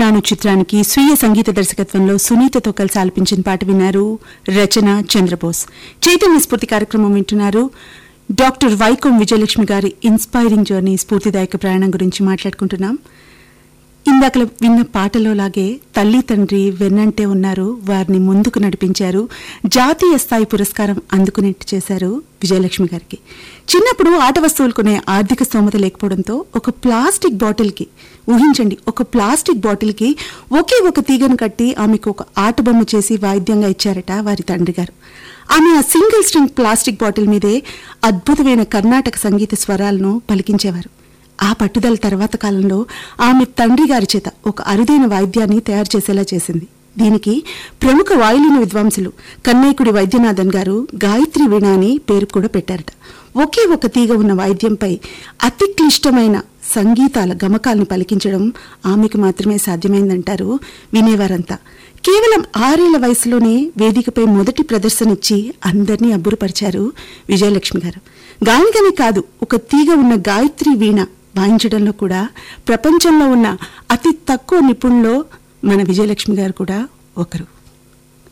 నేనున్నాను చిత్రానికి స్వీయ సంగీత దర్శకత్వంలో సునీతతో కలిసి ఆలపించిన పాట విన్నారు రచన చంద్రబోస్ చైతన్య స్ఫూర్తి కార్యక్రమం వింటున్నారు డాక్టర్ వైకోం విజయలక్ష్మి గారి ఇన్స్పైరింగ్ జర్నీ స్ఫూర్తిదాయక ప్రయాణం గురించి మాట్లాడుకుంటున్నాం ఇందాక విన్న పాటలో లాగే తల్లి తండ్రి వెన్నంటే ఉన్నారు వారిని ముందుకు నడిపించారు జాతీయ స్థాయి పురస్కారం అందుకునేట్టు చేశారు విజయలక్ష్మి గారికి చిన్నప్పుడు ఆట వస్తువులు కొనే ఆర్థిక స్తోమత లేకపోవడంతో ఒక ప్లాస్టిక్ బాటిల్కి ఊహించండి ఒక ప్లాస్టిక్ బాటిల్కి ఒకే ఒక తీగను కట్టి ఆమెకు ఒక ఆట బొమ్మ చేసి వాయిద్యంగా ఇచ్చారట వారి తండ్రి గారు ఆమె ఆ సింగిల్ స్ట్రింగ్ ప్లాస్టిక్ బాటిల్ మీదే అద్భుతమైన కర్ణాటక సంగీత స్వరాలను పలికించేవారు ఆ పట్టుదల తర్వాత కాలంలో ఆమె తండ్రి గారి చేత ఒక అరుదైన వాయిద్యాన్ని తయారు చేసేలా చేసింది దీనికి ప్రముఖ వాయులిన విద్వాంసులు కన్నయ్యకుడి వైద్యనాథన్ గారు గాయత్రి వీణ అని పేరు కూడా పెట్టారట ఒకే ఒక తీగ ఉన్న వాయిద్యంపై అతి క్లిష్టమైన సంగీతాల గమకాలను పలికించడం ఆమెకు మాత్రమే సాధ్యమైందంటారు వినేవారంతా కేవలం ఆరేళ్ల వయసులోనే వేదికపై మొదటి ప్రదర్శన ఇచ్చి అందరినీ అబ్బురపరిచారు విజయలక్ష్మి గారు గానికనే కాదు ఒక తీగ ఉన్న గాయత్రి వీణ వాయించడంలో కూడా ప్రపంచంలో ఉన్న అతి తక్కువ నిపుణుల్లో మన విజయలక్ష్మి గారు కూడా ఒకరు